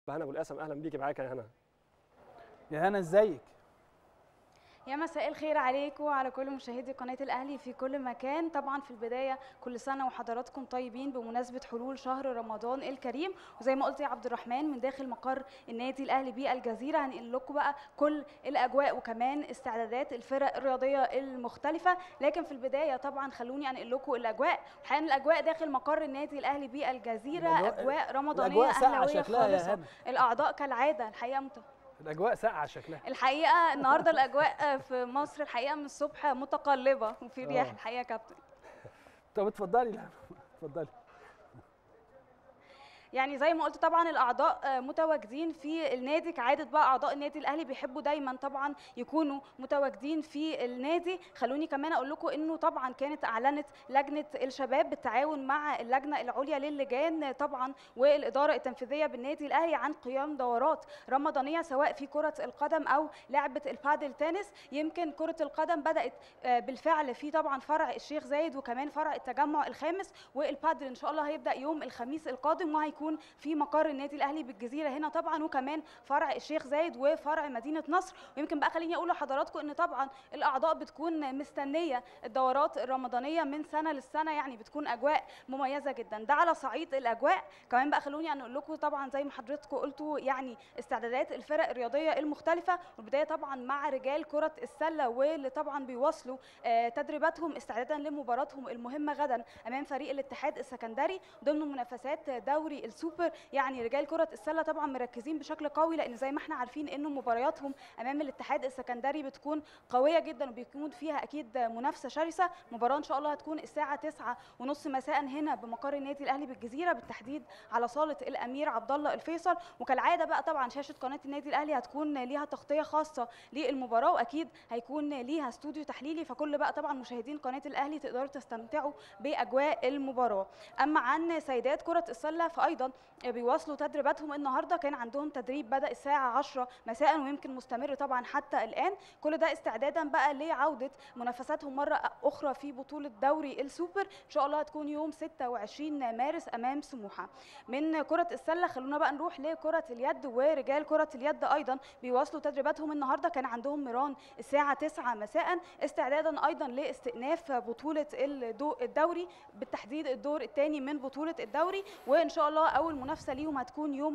هنا ابو القاسم اهلا بيكي معاك يا هنا يا هنا ازيك يا مساء الخير عليكم وعلى كل مشاهدي قناة الأهلي في كل مكان طبعا في البداية كل سنة وحضراتكم طيبين بمناسبة حلول شهر رمضان الكريم وزي ما قلت يا عبد الرحمن من داخل مقر النادي الأهلي بالجزيرة هنقل لكم بقى كل الأجواء وكمان استعدادات الفرق الرياضية المختلفة لكن في البداية طبعا خلوني أنقل لكم الأجواء الحقيقة الأجواء داخل مقر النادي الأهلي بالجزيرة الأجواء- أجواء رمضانية الأجواء ساقعة أهلاوية شكلها يا خالصة هنا. الأعضاء كالعادة الحقيقة مت... الاجواء ساقعه شكلها الحقيقه النهارده الاجواء في مصر الحقيقه من الصبح متقلبه وفي رياح آه. الحقيقه يا كابتن طب اتفضلي لا اتفضلي يعني زي ما قلت طبعا الاعضاء آه، متواجدين في النادي كعاده بقى اعضاء النادي الاهلي بيحبوا دايما طبعا يكونوا متواجدين في النادي خلوني كمان اقول لكم انه طبعا كانت اعلنت لجنه الشباب بالتعاون مع اللجنه العليا للجان طبعا والاداره التنفيذيه بالنادي الاهلي عن قيام دورات رمضانيه سواء في كره القدم او لعبه البادل تنس يمكن كره القدم بدات آه، بالفعل في طبعا فرع الشيخ زايد وكمان فرع التجمع الخامس والبادل ان شاء الله هيبدا يوم الخميس القادم وهيكون في مقر النادي الاهلي بالجزيره هنا طبعا وكمان فرع الشيخ زايد وفرع مدينه نصر ويمكن بقى خليني اقول لحضراتكم ان طبعا الاعضاء بتكون مستنيه الدورات الرمضانيه من سنه للسنه يعني بتكون اجواء مميزه جدا ده على صعيد الاجواء كمان بقى خلوني ان اقول لكم طبعا زي ما حضراتكم قلتوا يعني استعدادات الفرق الرياضيه المختلفه والبدايه طبعا مع رجال كره السله واللي طبعا بيواصلوا آه، تدريباتهم استعدادا لمباراتهم المهمه غدا امام فريق الاتحاد السكندري ضمن منافسات دوري السوبر يعني رجال كره السله طبعا مركزين بشكل قوي لان زي ما احنا عارفين انه مبارياتهم امام الاتحاد السكندري بتكون قويه جدا وبيكون فيها اكيد منافسه شرسه مباراه ان شاء الله هتكون الساعه 9 ونص مساء هنا بمقر النادي الاهلي بالجزيره بالتحديد على صاله الامير عبد الله الفيصل وكالعاده بقى طبعا شاشه قناه النادي الاهلي هتكون ليها تغطيه خاصه للمباراه واكيد هيكون ليها استوديو تحليلي فكل بقى طبعا مشاهدين قناه الاهلي تقدروا تستمتعوا باجواء المباراه اما عن سيدات كره السله فايضا بيواصلوا تدريباتهم النهارده كان عندهم تدريب بدا الساعه 10 مساء ويمكن مستمر طبعا حتى الان كل ده استعدادا بقى لعوده منافساتهم مره اخرى في بطوله دوري السوبر ان شاء الله هتكون يوم 26 مارس امام سموحه من كره السله خلونا بقى نروح لكره اليد ورجال كره اليد ايضا بيواصلوا تدريباتهم النهارده كان عندهم ميران الساعه 9 مساء استعدادا ايضا لاستئناف بطوله الدو- الدوري بالتحديد الدور الثاني من بطوله الدوري وان شاء الله اول منافسه ليهم هتكون يوم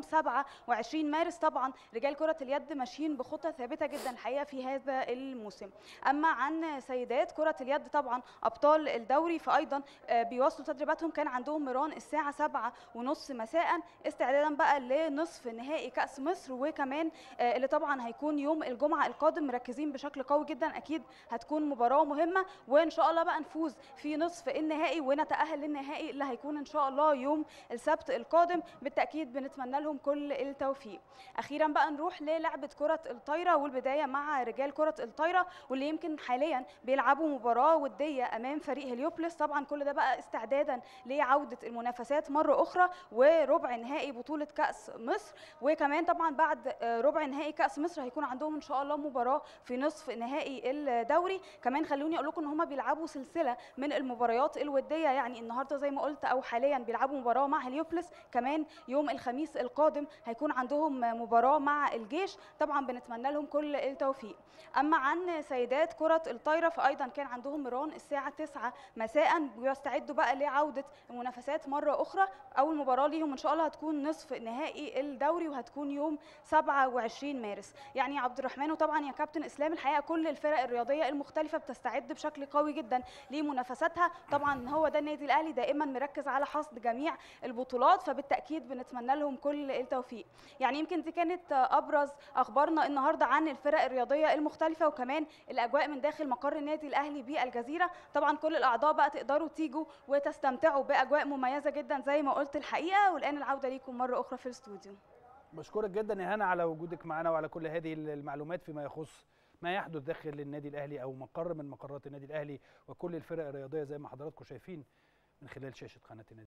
27 مارس طبعا رجال كره اليد ماشيين بخطى ثابته جدا الحقيقه في هذا الموسم اما عن سيدات كره اليد طبعا ابطال الدوري فايضا آه، بيواصلوا تدريباتهم كان عندهم ميران الساعه 7 ونص مساء استعدادا بقى لنصف نهائي كاس مصر وكمان آه، اللي طبعا هيكون يوم الجمعه القادم مركزين بشكل قوي جدا اكيد هتكون مباراه مهمه وان شاء الله بقى نفوز في نصف النهائي ونتاهل للنهائي اللي هيكون ان شاء الله يوم السبت القادم بالتاكيد بنتمنى لهم كل التوفيق اخيرا بقى نروح للعبه كره الطايره والبدايه مع رجال كره الطايره واللي يمكن حاليا بيلعبوا مباراه وديه امام فريق هليوبلس طبعا كل ده بقى استعدادا لعوده المنافسات مره اخرى وربع نهائي بطوله كاس مصر وكمان طبعا بعد آه، ربع نهائي كاس مصر هيكون عندهم ان شاء الله مباراه في نصف نهائي الدوري كمان خلوني اقول لكم ان هم بيلعبوا سلسله من المباريات الوديه يعني النهارده زي ما قلت او حاليا بيلعبوا مباراه مع هليوبلس كمان يوم الخميس القادم هيكون عندهم مباراه مع الجيش طبعا بنتمنى لهم كل التوفيق اما عن سيدات كره الطايره فايضا كان عندهم ميران الساعه 9 مساء بيستعدوا بقى لعوده المنافسات مره اخرى اول مباراه ليهم ان شاء الله هتكون نصف نهائي الدوري وهتكون يوم 27 مارس يعني يا عبد الرحمن وطبعا يا كابتن اسلام الحقيقه كل الفرق الرياضيه المختلفه بتستعد بشكل قوي جدا لمنافساتها طبعا هو ده النادي الاهلي دائما مركز على حصد جميع البطولات فبالتاكيد بنتمنى لهم كل التوفيق يعني يمكن دي كانت ابرز اخبارنا النهارده عن الفرق الرياضيه المختلفه وكمان الاجواء من داخل مقر النادي الاهلي بالجزيره طبعا كل الاعضاء بقى تقدروا تيجوا وتستمتعوا باجواء مميزه جدا زي ما قلت الحقيقه والان العوده ليكم مره اخرى في الاستوديو بشكرك جدا يا هنا على وجودك معنا وعلى كل هذه المعلومات فيما يخص ما يحدث داخل النادي الاهلي او مقر من مقرات النادي الاهلي وكل الفرق الرياضيه زي ما حضراتكم شايفين من خلال شاشه قناه النادي